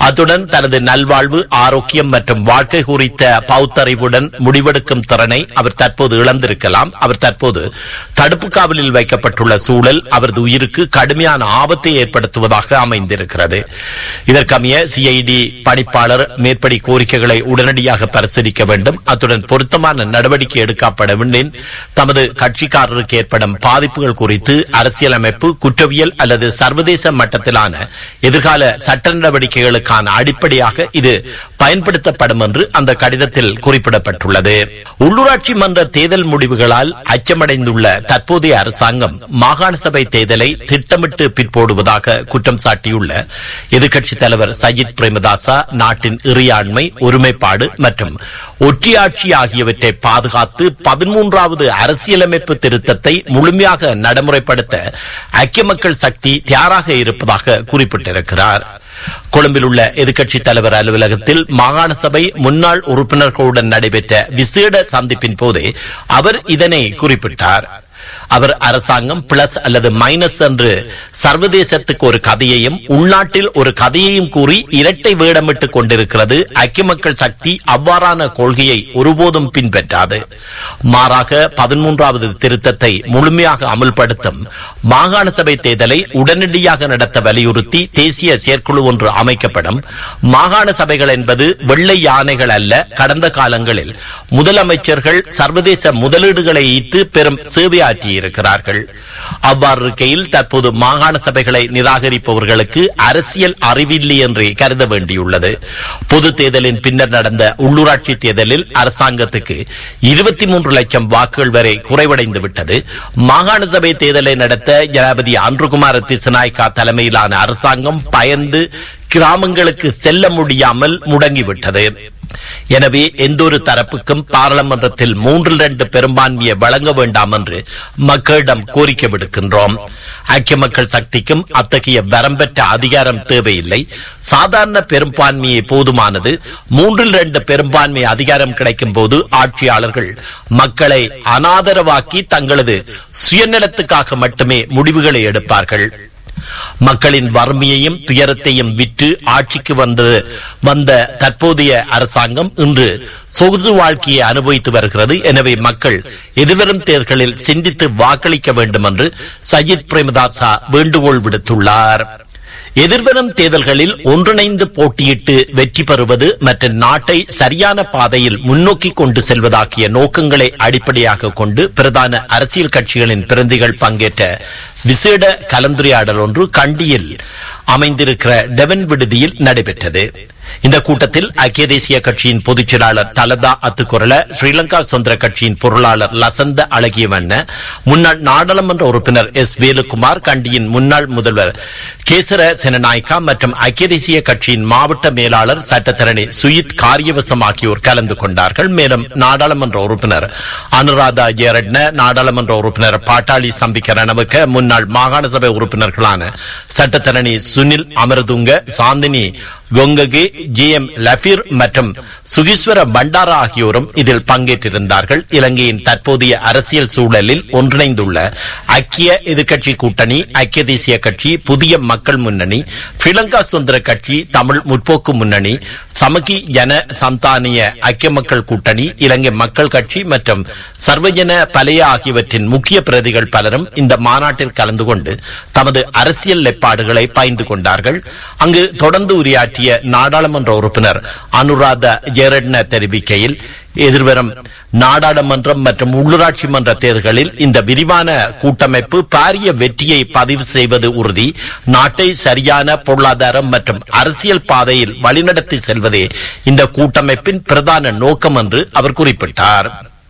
அத்துடன் தனது நல்வாழ்வு ஆரோக்கியம் மற்றும் வாழ்க்கை குறித்த பௌத்தறிவுடன் முடிவெடுக்கும் திறனை அவர் தற்போது இழந்திருக்கலாம் அவர் தற்போது தடுப்பு காவலில் வைக்கப்பட்டுள்ள சூழல் அவரது உயிருக்கு கடுமையான ஆபத்தை ஏற்படுத்துவதாக அமைந்திருக்கிறது இதற்கமைய சிஐடி பணிப்பாளர் மேற்படி கோரிக்கைகளை உடனடியாக பரிசீலிக்க வேண்டும் அத்துடன் பொருத்தமான நடவடிக்கை எடுக்கப்பட வேண்டும் தமது கட்சிக்காரருக்கு ஏற்படும் பாதிப்புகள் குறித்து அரசியலமைப்பு குற்றவியல் அல்லது சர்வதேச மட்டத்திலான எதிர்கால சட்ட நடவடிக்கைகளுக்கான அடிப்படையாக இது பயன்படுத்தப்படும் என்று அந்த கடிதத்தில் குறிப்பிடப்பட்டுள்ளது உள்ளூராட்சி மன்ற தேர்தல் முடிவுகளால் அச்சமடைந்துள்ள தற்போதைய அரசாங்கம் மாகாண சபை தேர்தலை திட்டமிட்டு பிற்போடுவதாக குற்றம் சாட்டியுள்ள எதிர்க்கட்சித் தலைவர் சஜித் பிரேமதாசா நாட்டின் இறையாண்மை ஒருமைப்பாடு மற்றும் ஒற்றியாட்சி ஆகியவற்றை பாதுகாத்து பதிமூன்றாவது அரசியலமைப்பு திருத்தத்தை முழுமையாக நடைமுறைப்படுத்த ஐக்கிய மக்கள் சக்தி தயாராக இருப்பதாக குறிப்பிட்டிருக்கிறார் கொழும்பில் உள்ள எதிர்க்கட்சித் தலைவர் அலுவலகத்தில் மாகாண சபை முன்னாள் உறுப்பினர்களுடன் நடைபெற்ற விசேட சந்திப்பின் போதே அவர் இதனை குறிப்பிட்டார் அவர் அரசாங்கம் பிளஸ் அல்லது மைனஸ் என்று சர்வதேசத்துக்கு ஒரு கதையையும் உள்நாட்டில் ஒரு கதையையும் கூறி இரட்டை வேடமிட்டுக் கொண்டிருக்கிறது ஐக்கிய மக்கள் சக்தி அவ்வாறான கொள்கையை ஒருபோதும் பின்பற்றாது மாறாக பதிமூன்றாவது திருத்தத்தை முழுமையாக அமல்படுத்தும் மாகாண சபை தேர்தலை உடனடியாக நடத்த வலியுறுத்தி தேசிய செயற்குழு ஒன்று அமைக்கப்படும் மாகாண சபைகள் என்பது வெள்ளை யானைகள் அல்ல கடந்த காலங்களில் முதலமைச்சர்கள் சர்வதேச முதலீடுகளை ஈட்டு பெரும் சேவையாற்றியிருக்கிறார்கள் அவ்வாறு இருக்கையில் தற்போது மாகாண சபைகளை நிராகரிப்பவர்களுக்கு அரசியல் அறிவில்லை என்றே கருத வேண்டியுள்ளது பொது தேர்தலின் பின்னர் நடந்த உள்ளூராட்சி தேர்தலில் அரசாங்கத்துக்கு இருபத்தி மூன்று லட்சம் வாக்குகள் வரை குறைவடைந்து விட்டது மாகாண சபை தேர்தலை நடத்த ஜனாபதி அன்றுகுமார திசநாய்கா தலைமையிலான அரசாங்கம் பயந்து கிராமங்களுக்கு செல்ல முடியாமல் முடங்கிவிட்டது எனவே எந்தொரு தரப்புக்கும் பாராளுமன்றத்தில் மூன்றில் இரண்டு பெரும்பான்மையை வழங்க வேண்டாம் என்று மக்களிடம் கோரிக்கை விடுக்கின்றோம் ஐக்கிய மக்கள் சக்திக்கும் அத்தகைய வரம்பெற்ற அதிகாரம் தேவையில்லை சாதாரண பெரும்பான்மையே போதுமானது மூன்றில் இரண்டு பெரும்பான்மை அதிகாரம் கிடைக்கும் போது ஆட்சியாளர்கள் மக்களை அனாதரவாக்கி தங்களது சுயநலத்துக்காக மட்டுமே முடிவுகளை எடுப்பார்கள் மக்களின் வறுமையையும் துயரத்தையும் விற்று ஆட்சிக்கு வந்தது வந்த தற்போதைய அரசாங்கம் இன்று சொகுசு வாழ்க்கையை அனுபவித்து வருகிறது எனவே மக்கள் எதிர்வரும் தேர்தலில் சிந்தித்து வாக்களிக்க வேண்டும் என்று சஜித் பிரேமதாசா வேண்டுகோள் விடுத்துள்ளார் எதிர்வரும் தேர்தல்களில் ஒன்றிணைந்து போட்டியிட்டு வெற்றி பெறுவது மற்றும் நாட்டை சரியான பாதையில் முன்னோக்கி கொண்டு செல்வதாகிய நோக்கங்களை அடிப்படையாக கொண்டு பிரதான அரசியல் கட்சிகளின் பிரதிகள் பங்கேற்ற விசேட கலந்துரையாடல் ஒன்று கண்டியில் அமைந்திருக்கிற டெவன் விடுதியில் நடைபெற்றது இந்த கூட்டத்தில் ஐக்கிய தேசிய கட்சியின் பொதுச் செயலாளர் தலதா அத்துக்குரல ஸ்ரீலங்கா சுதந்திர கட்சியின் பொருளாளர் லசந்த அழகியவண்ண முன்னாள் நாடாளுமன்ற உறுப்பினர் எஸ் வேலுக்குமார் கண்டியின் முன்னாள் முதல்வர் கேசர செனநாயக்கா மற்றும் ஐக்கிய தேசிய கட்சியின் மாவட்ட மேலாளர் சட்டத்தரணி சுயித் காரியவசம் ஆகியோர் கலந்து கொண்டார்கள் மேலும் நாடாளுமன்ற உறுப்பினர் அனுராதா ஜெயரட்ன நாடாளுமன்ற உறுப்பினர் பாட்டாளி சம்பிக்க ரணவுக்க முன்னாள் மாகாண சபை உறுப்பினர்களான சட்டத்தரணி சுனில் அமரதுங்க சாந்தினி கொங்ககே ஜி எம் லபீர் மற்றும் சுகீஸ்வர பண்டாரா ஆகியோரும் இதில் பங்கேற்றிருந்தார்கள் இலங்கையின் தற்போதைய அரசியல் சூழலில் ஒன்றிணைந்துள்ள ஐக்கிய எதிர்க்கட்சி கூட்டணி ஐக்கிய தேசிய கட்சி புதிய மக்கள் முன்னணி ஸ்ரீலங்கா சுதந்திர கட்சி தமிழ் முற்போக்கு முன்னணி சமகி ஜன சந்தானிய ஐக்கிய மக்கள் கூட்டணி இலங்கை மக்கள் கட்சி மற்றும் சர்வஜன பலைய ஆகியவற்றின் முக்கிய பிரதிகள் பலரும் இந்த மாநாட்டில் கலந்து கொண்டு தமது அரசியல் நிலைப்பாடுகளை பகிர்ந்து கொண்டார்கள் அங்கு தொடர்ந்து உரையாற்றிய நாடாளுமன்ற உறுப்பினர் அனுராதா ஜெரட்ன தெரிவிக்கையில் எதிர்வரும் நாடாளுமன்றம் மற்றும் உள்ளூராட்சி மன்ற தேர்தல்களில் இந்த விரிவான கூட்டமைப்பு பாரிய வெற்றியை பதிவு செய்வது உறுதி நாட்டை சரியான பொருளாதாரம் மற்றும் அரசியல் பாதையில் வழிநடத்தி செல்வதே இந்த கூட்டமைப்பின் பிரதான நோக்கம் என்று அவர் குறிப்பிட்டார்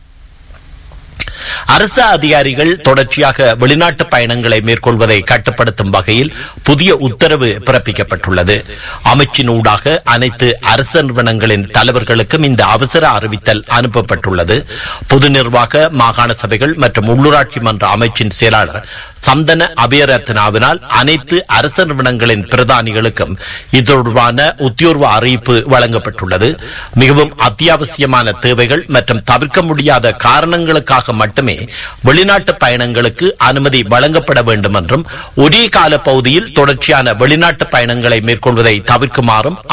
அரசு அதிகாரிகள் தொடர்ச்சியாக வெளிநாட்டு பயணங்களை மேற்கொள்வதை கட்டுப்படுத்தும் வகையில் புதிய உத்தரவு பிறப்பிக்கப்பட்டுள்ளது அமைச்சினூடாக அனைத்து அரசு நிறுவனங்களின் தலைவர்களுக்கும் இந்த அவசர அறிவித்தல் அனுப்பப்பட்டுள்ளது பொது நிர்வாக மாகாண சபைகள் மற்றும் உள்ளூராட்சி மன்ற அமைச்சின் செயலாளர் சந்தன அபயரத்னாவினால் அனைத்து அரசு நிறுவனங்களின் பிரதானிகளுக்கும் இது தொடர்பான உத்தியோர்வ அறிவிப்பு வழங்கப்பட்டுள்ளது மிகவும் அத்தியாவசியமான தேவைகள் மற்றும் தவிர்க்க முடியாத காரணங்களுக்காக மட்டுமே வெளிநாட்டு பயணங்களுக்கு அனுமதி வழங்கப்பட வேண்டும் என்றும் ஒரே கால பகுதியில் தொடர்ச்சியான வெளிநாட்டு பயணங்களை மேற்கொள்வதை தவிர்க்குமாறும்